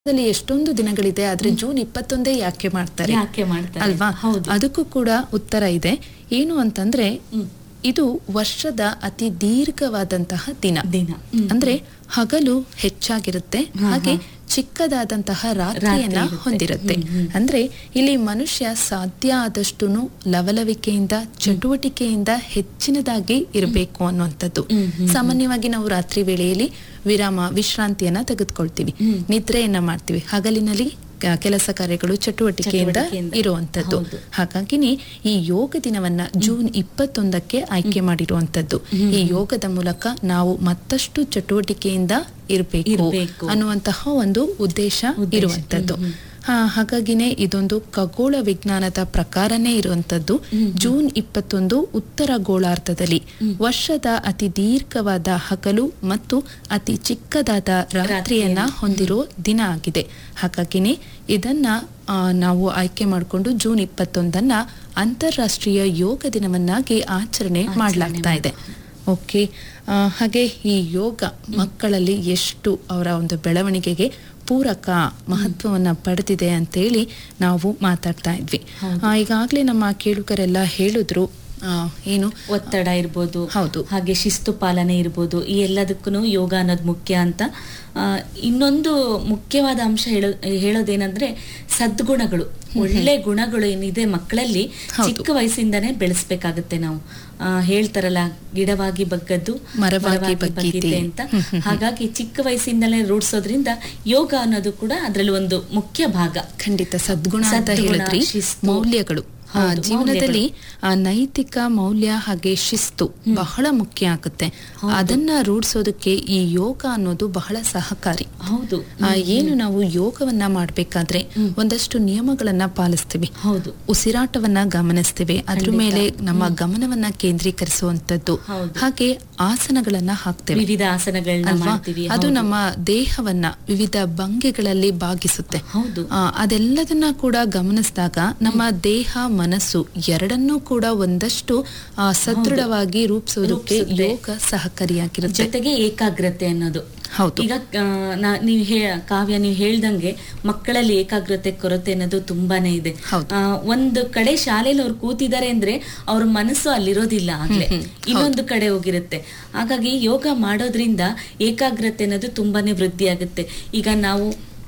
ದಲ್ಲಿ ಎಷ್ಟೊಂದು ದಿನಗಳಿದೆ ಆದ್ರೆ ಜೂನ್ ಇಪ್ಪತ್ತೊಂದೇ ಯಾಕೆ ಮಾಡ್ತಾರೆ ಯಾಕೆ ಮಾಡ್ತಾರೆ ಅಲ್ವಾ ಹೌದು ಅದಕ್ಕೂ ಕೂಡ ಉತ್ತರ ಇದೆ ಏನು ಅಂತಂದ್ರೆ ಇದು ವರ್ಷದ ಅತಿ ದೀರ್ಘವಾದಂತಹ ದಿನ ದಿನ ಹ್ಮ್. ಅಂದ್ರೆ ಹಗಲು ಹೆಚ್ಚಾಗಿರುತ್ತೆ ಹಾಗೆ ಚಿಕ್ಕದಾದಂತಹ ರಾತ್ರಿಯನ್ನ ರಾತ್ರಿ ಇರುತ್ತೆ. ಹೊಂದಿರುತ್ತೆ ಅಂದ್ರೆ ಇಲ್ಲಿ ಮನುಷ್ಯ ಸಾಧ್ಯ ಆದಷ್ಟು ಲವಲವಿಕೆಯಿಂದ ಚಟುವಟಿಕೆಯಿಂದ ಹೆಚ್ಚಿನದಾಗಿ ಇರಬೇಕು ಅನ್ನುವಂಥದ್ದು ಸಾಮಾನ್ಯವಾಗಿ ನಾವು ರಾತ್ರಿ ವೇಳೆಯಲ್ಲಿ ವಿರಾಮ ವಿಶ್ರಾಂತಿಯನ್ನ ತೆಗೆದುಕೊಳ್ತೀವಿ ನಿದ್ರೆಯನ್ನ ಮಾಡ್ತೀವಿ ಹಗಲಿನಲ್ಲಿ ಕ- ಕೆಲಸ ಕಾರ್ಯಗಳು ಚಟುವಟಿಕೆಯಿಂದ ಚಟುವಟಿಕೆಯಿಂದ. ಇರುವಂತದ್ದು ಹೌದು. ಹಾಗಾಗಿನೇ ಈ ಯೋಗ ದಿನವನ್ನ ಜೂನ್ ಇಪ್ಪತ್ತೊಂದಕ್ಕೆ ಆಯ್ಕೆ ಮಾಡಿರುವಂತದ್ದು ಈ ಯೋಗದ ಮೂಲಕ ನಾವು ಮತ್ತಷ್ಟು ಚಟುವಟಿಕೆಯಿಂದ ಇರಬೇಕು ಇರ್ಬೇಕು. ಅನ್ನುವಂತಹ ಒಂದು ಉದ್ದೇಶ ಉದ್ದೇಶ. ಇರುವಂತದ್ದು ಹಾ ಹಾಗಾಗಿನೇ ಇದೊಂದು ಖಗೋಳ ವಿಜ್ಞಾನದ ಪ್ರಕಾರನೇ ಇರುವಂತದ್ದು ಜೂನ್ ಇಪ್ಪತ್ತೊಂದು ಉತ್ತರ ಗೋಳಾರ್ಧದಲ್ಲಿ ವರ್ಷದ ಅತಿ ದೀರ್ಘವಾದ ಹಗಲು ಮತ್ತು ಅತಿ ಚಿಕ್ಕದಾದ ರಾತ್ರಿಯನ್ನ ಹೊಂದಿರೋ ದಿನ ಆಗಿದೆ ಹಾಗಾಗಿನೇ ಇದನ್ನ ಆ, ನಾವು ಆಯ್ಕೆ ಮಾಡಿಕೊಂಡು ಜೂನ್ ಇಪ್ಪತ್ತೊಂದನ್ನ ಅಂತಾರಾಷ್ಟ್ರೀಯ ಯೋಗ ದಿನವನ್ನಾಗಿ ಆಚರಣೆ ಮಾಡಲಾಗ್ತಾ ಇದೆ ಓಕೆ ಆ, ಹಾಗೆ ಈ ಯೋಗ ಮಕ್ಕಳಲ್ಲಿ ಎಷ್ಟು ಅವರ ಒಂದು ಬೆಳವಣಿಗೆಗೆ ಪೂರಕ ಮಹತ್ವವನ್ನ ಪಡೆದಿದೆ ಅಂತೇಳಿ ನಾವು ಮಾತಾಡ್ತಾ ಇದ್ವಿ ಆ, ಈಗಾಗ್ಲೇ ನಮ್ಮ ಕೇಳುಗರೆಲ್ಲ ಹೇಳಿದ್ರು ಆ, ಏನು ಒತ್ತಡ ಇರ್ಬೋದು ಹೌದು. ಹಾಗೆ ಶಿಸ್ತು ಪಾಲನೆ ಇರ್ಬೋದು ಈ ಎಲ್ಲದಕ್ಕೂ ಯೋಗ ಅನ್ನೋದು ಮುಖ್ಯ ಅಂತ ಆ, ಇನ್ನೊಂದು ಮುಖ್ಯವಾದ ಅಂಶ ಹೇಳೋ ಹೇಳೋದೇನಂದ್ರೆ ಸದ್ಗುಣಗಳು ಒಳ್ಳೆ ಗುಣಗಳು ಏನಿದೆ ಮಕ್ಕಳಲ್ಲಿ ಹೌದು. ಚಿಕ್ಕ ವಯಸ್ಸಿಂದಾನೇ ಬೆಳೆಸ್ಬೇಕಾಗತ್ತೆ ನಾವು ಆ, ಹೇಳ್ತಾರಲ್ಲ ಗಿಡವಾಗಿ ಬಗ್ಗದ್ದು ಮರವಾಗಿ ಬಗ್ಗೀತೆ. ಅಂತ ಹಾಗಾಗಿ ಚಿಕ್ಕ ವಯಸ್ಸಿಂದಲೇ ರೂಢಿಸೋದ್ರಿಂದ ಯೋಗ ಅನ್ನೋದು ಕೂಡ ಅದರಲ್ಲಿ ಒಂದು ಮುಖ್ಯ ಭಾಗ ಖಂಡಿತ ಸದ್ಗುಣ ಅಂತ ಸದ್ಗುಣ, ಹೇಳಿದ್ರಿ ಶಿಸ್ತು. ಮೌಲ್ಯಗಳು ಆ, ಹೌದು, ಜೀವನದಲ್ಲಿ ಆ, ನೈತಿಕ ಮೌಲ್ಯ ಹಾಗೆ ಶಿಸ್ತು ಬಹಳ ಮುಖ್ಯ ಆಗುತ್ತೆ ಅದನ್ನ ರೂಢಿಸೋದಕ್ಕೆ ಈ ಯೋಗ ಅನ್ನೋದು ಬಹಳ ಸಹಕಾರಿ ಹೌದು ಆ, ಏನು ನಾವು ಯೋಗವನ್ನ ಮಾಡ್ಬೇಕಾದ್ರೆ ಒಂದಷ್ಟು ನಿಯಮಗಳನ್ನ ಪಾಲಿಸ್ತೀವಿ ಹೌದು ಉಸಿರಾಟವನ್ನ ಗಮನಿಸ್ತೇವೆ ಅದ್ರ ಖಂಡಿತ. ಮೇಲೆ ನಮ್ಮ ಗಮನವನ್ನ ಕೇಂದ್ರೀಕರಿಸುವಂತದ್ದು ಹೌದು. ಹಾಗೆ ಆಸನಗಳನ್ನ ಹಾಕ್ತೇವೆ ವಿವಿಧ ಆಸನಗಳನ್ನ ಅಲ್ವಾ ಮಾಡ್ತೀವಿ ಅದು ಹೌದು. ನಮ್ಮ ದೇಹವನ್ನ ವಿವಿಧ ಭಂಗಿಗಳಲ್ಲಿ ಬಾಗಿಸುತ್ತೆ ಹೌದು ಆ, ಅದೆಲ್ಲದನ್ನ ಕೂಡ ಗಮನಿಸಿದಾಗ ನಮ್ಮ ದೇಹ ಮನಸ್ಸು ಎರಡನ್ನೂ ಕೂಡ ಒಂದಷ್ಟು ಆ, ಸದೃಢವಾಗಿ ರೂಪಿಸೋದಕ್ಕೆ ರೂಪಿಸುತ್ತೆ. ಯೋಗ ಸಹಕಾರಿಯಾಗಿರುತ್ತೆ ಜೊತೆಗೆ ಏಕಾಗ್ರತೆ ಅನ್ನೋದು ಹೌದು ಈಗ ಆ, ನಾ- ನೀವು ಹೇ ಕಾವ್ಯ ನೀವು ಹೇಳ್ದಂಗೆ ಮಕ್ಕಳಲ್ಲಿ ಏಕಾಗ್ರತೆ ಕೊರತೆ ಅನ್ನೋದು ತುಂಬಾನೇ ಇದೆ ಹೌದು. ಆ, ಒಂದು ಕಡೆ ಶಾಲೆಯಲ್ಲಿ ಅವ್ರು ಕೂತಿದ್ದಾರೆ ಅಂದ್ರೆ ಅವ್ರ ಮನಸ್ಸು ಅಲ್ಲಿರೋದಿಲ್ಲ ಆಗ್ಲೇ ಇನ್ನೊಂದು ಕಡೆ ಹೋಗಿರುತ್ತೆ ಹಾಗಾಗಿ ಯೋಗ ಮಾಡೋದ್ರಿಂದ ಏಕಾಗ್ರತೆ ಅನ್ನೋದು ತುಂಬಾನೇ ವೃದ್ಧಿ ಆಗುತ್ತೆ ಈಗ ನಾವು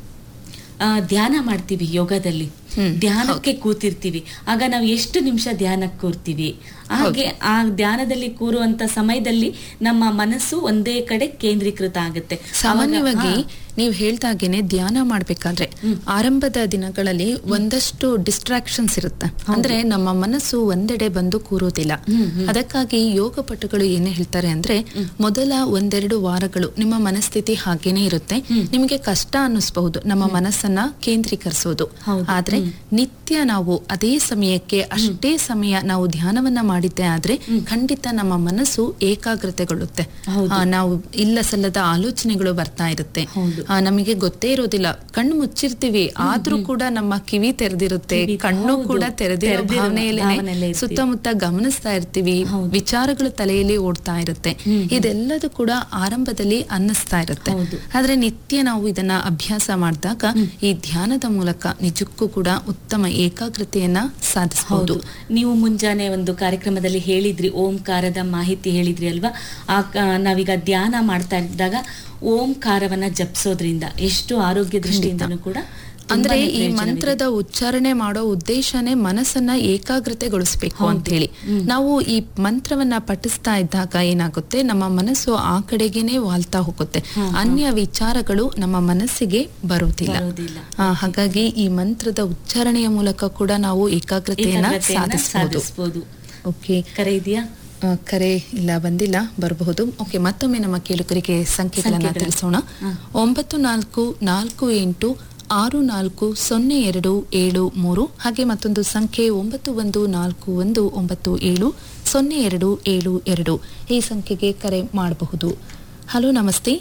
ಆ, ಧ್ಯಾನ ಮಾಡ್ತೀವಿ ಯೋಗದಲ್ಲಿ ಹ್ಮ್, ಧ್ಯಾನಕ್ಕೆ ಕೂತಿರ್ತೀವಿ ಆಗ ನಾವು ಎಷ್ಟು ನಿಮಿಷ ಧ್ಯಾನಕ್ಕೆ ಕೂರ್ತೀವಿ ಹಾಗೆ ಆ ಧ್ಯಾನದಲ್ಲಿ ಕೂರುವಂತ ಸಮಯದಲ್ಲಿ ನಮ್ಮ ಮನಸ್ಸು ಒಂದೇ ಕಡೆ ಕೇಂದ್ರೀಕೃತ ಆಗುತ್ತೆ ಸಾಮಾನ್ಯವಾಗಿ ಅವಾಗ- ನೀವು ಹೇಳ್ದಾಗೇನೆ ಧ್ಯಾನ ಮಾಡ್ಬೇಕಾದ್ರೆ ಆರಂಭದ ದಿನಗಳಲ್ಲಿ ಒಂದಷ್ಟು ಡಿಸ್ಟ್ರಾಕ್ಷನ್ಸ್ ಇರುತ್ತೆ ಅಂದ್ರೆ ನಮ್ಮ ಮನಸ್ಸು ಒಂದೆಡೆ ಬಂದು ಕೂರೋದಿಲ್ಲ ಅದಕ್ಕಾಗಿ ಯೋಗ ಪಟುಗಳು ಏನ್ ಹೇಳ್ತಾರೆ ಅಂದ್ರೆ ಮೊದಲ ಒಂದೆರಡು ವಾರಗಳು ನಿಮ್ಮ ಮನಸ್ಥಿತಿ ಹಾಗೇನೆ ಇರುತ್ತೆ ನಿಮಗೆ ಕಷ್ಟ ಅನ್ನಿಸ್ಬಹುದು ನಮ್ಮ ಮನಸ್ಸನ್ನ ಕೇಂದ್ರೀಕರಿಸೋದು ಹೌದು. ಆದ್ರೆ ನಿತ್ಯ ನಾವು ಅದೇ ಸಮಯಕ್ಕೆ ಅಷ್ಟೇ ಸಮಯ ನಾವು ಧ್ಯಾನವನ್ನ ಮಾಡಿದ್ದೆ ಆದ್ರೆ ಖಂಡಿತ ನಮ್ಮ ಮನಸ್ಸು ಏಕಾಗ್ರತೆಗೊಳ್ಳುತ್ತೆ ಹೌದು. ಆ, ನಾವು ಇಲ್ಲ ಸಲ್ಲದ ಆಲೋಚನೆಗಳು ಬರ್ತಾ ಇರುತ್ತೆ ಹೌದು. ಆ, ನಮಗೆ ಗೊತ್ತೇ ಇರೋದಿಲ್ಲ ಕಣ್ಣು ಮುಚ್ಚಿರ್ತೀವಿ ಆದ್ರೂ ಕೂಡ ನಮ್ಮ ಕಿವಿ ತೆರೆದಿರುತ್ತೆ ಕಿವಿ- ಕಣ್ಣು ಹೌದು. ಕೂಡ ತೆರೆದಿರೋ ತೆರೆದಿರೋ ಭಾವನೆಯಲ್ಲೇ ಭಾವನೆಯಲ್ಲೇ ಇರ್ತೀವಿ. ಸುತ್ತಮುತ್ತ ಗಮನಿಸ್ತಾ ಇರ್ತೀವಿ ಹೌದು. ವಿಚಾರಗಳು ತಲೆಯಲ್ಲಿ ಓಡ್ತಾ ಇರುತ್ತೆ ಇದೆಲ್ಲದೂ ಕೂಡ ಆರಂಭದಲ್ಲಿ ಅನ್ನಿಸ್ತಾ ಇರುತ್ತೆ ಹೌದು. ಆದ್ರೆ ನಿತ್ಯ ನಾವು ಇದನ್ನ ಅಭ್ಯಾಸ ಮಾಡಿದಾಗ ಈ ಧ್ಯಾನದ ಮೂಲಕ ನಿಜಕ್ಕೂ ಕೂಡ ಉತ್ತಮ ಏಕಾಗ್ರತೆಯನ್ನ ಸಾಧಿಸಬಹುದು ಹೌದು ನೀವು ಮುಂಜಾನೆ ಒಂದು ಕಾರ್ಯಕ್ರಮದಲ್ಲಿ ಹೇಳಿದ್ರಿ ಓಂಕಾರದ ಮಾಹಿತಿ ಹೇಳಿದ್ರಿ ಅಲ್ವಾ ಆ ಕ- ನಾವೀಗ ಧ್ಯಾನ ಮಾಡ್ತಾ ಇದ್ದಾಗ ಓಂಕಾರವನ್ನ ಜಪಿಸೋದ್ರಿಂದ ಎಷ್ಟು ಆರೋಗ್ಯ ದೃಷ್ಟಿಯಿಂದನೂ ಕೂಡ ಅಂದ್ರೆ ತುಂಬಾನೇ ಈ ಪ್ರಯೋಜನವಿದೆ. ಮಂತ್ರದ ಉಚ್ಚಾರಣೆ ಮಾಡೋ ಉದ್ದೇಶನೇ ಮನಸ್ಸನ್ನ ಏಕಾಗ್ರತೆಗೊಳಿಸ್ಬೇಕು ಅಂತ ಹೇಳಿ ನಾವು ಈ ಮಂತ್ರವನ್ನ ಪಠಿಸ್ತಾ ಇದ್ದಾಗ ಏನಾಗುತ್ತೆ ನಮ್ಮ ಮನಸ್ಸು ಆ ಕಡೆಗೇನೆ ವಾಲ್ತಾ ಹೋಗುತ್ತೆ ಅನ್ಯ ವಿಚಾರಗಳು ನಮ್ಮ ಮನಸ್ಸಿಗೆ ಬರುವುದಿಲ್ಲ ಬರೋದಿಲ್ಲ. ಆ, ಹಾಗಾಗಿ ಈ ಮಂತ್ರದ ಉಚ್ಚಾರಣೆಯ ಮೂಲಕ ಕೂಡ ನಾವು ಏಕಾಗ್ರತೆಯನ್ನ ಏಕಾಗ್ರತೆಯನ್ನ ಸಾಧಿಸಬಹುದು ಸಾಧಿಸ್ಬೋದು ಓಕೆ ಕರೆ ಇದೆಯಾ ಆ, ಕರೆ ಇಲ್ಲ ಬಂದಿಲ್ಲ ಬರಬಹುದು ಓಕೆ ಮತ್ತೊಮ್ಮೆ ನಮ್ಮ ಕೇಳುಗರಿಗೆ ಸಂಖ್ಯೆಗಳನ್ನ ಸಂಖ್ಯೆಗಳು. ತಿಳಿಸೋಣ ಒಂಬತ್ತು ನಾಲ್ಕು ನಾಲ್ಕು ಎಂಟು ಆರು ನಾಲ್ಕು ಸೊನ್ನೆ ಎರಡು ಏಳು ಮೂರು ಹಾಗೆ ಮತ್ತೊಂದು ಸಂಖ್ಯೆ ಒಂಬತ್ತು ಒಂದು ನಾಲ್ಕು ಒಂದು ಒಂಬತ್ತು ಏಳು ಸೊನ್ನೆ ಎರಡು ಏಳು ಎರಡು ಈ ಸಂಖ್ಯೆಗೆ ಕರೆ ಮಾಡಬಹುದು ಹಲೋ ನಮಸ್ತೆ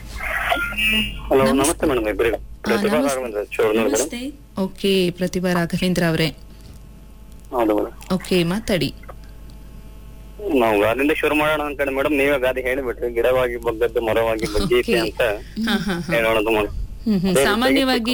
ಹಲೋ ನಮಸ್ತೆ. ನಮಸ್ತೆ ಮೇಡಮ್ ಇಬ್ಬರಿಗೂ ಪ್ರತಿಭಾ ನಮಸ್ತೆ. ರಾಘವೇಂದ್ರ ಚೋರ್ನೂರ್ ಮೇಡಮ್ ನಮಸ್ತೆ ಓಕೆ ಪ್ರತಿಭಾ ರಾಘವೇಂದ್ರ ಅವರೇ ಹೌದು ಮೇಡಮ್ ಓಕೆ ಮಾತಾಡಿ ನಾವು ಗಾದಿಯಿಂದ ಶುರು ಮಾಡೋಣ ಅನ್ಕೊಂಡೆ ಮೇಡಮ್ ನೀವೇ ಗಾದಿ ಹೇಳಿಬಿಟ್ರಿ ಗಿಡವಾಗಿ ಬಗ್ಗದ್ದು ಮರವಾಗಿ ಬಗ್ಗೀತೆ Okay. ಅಂತ ಹಾ ಹಾ ಹಾ ಹೇಳೋಣ ಮೇಡಮ್ ಹ್ಮ್ ಹ್ಮ್ ಅದೇ ಸಾಮಾನ್ಯವಾಗಿ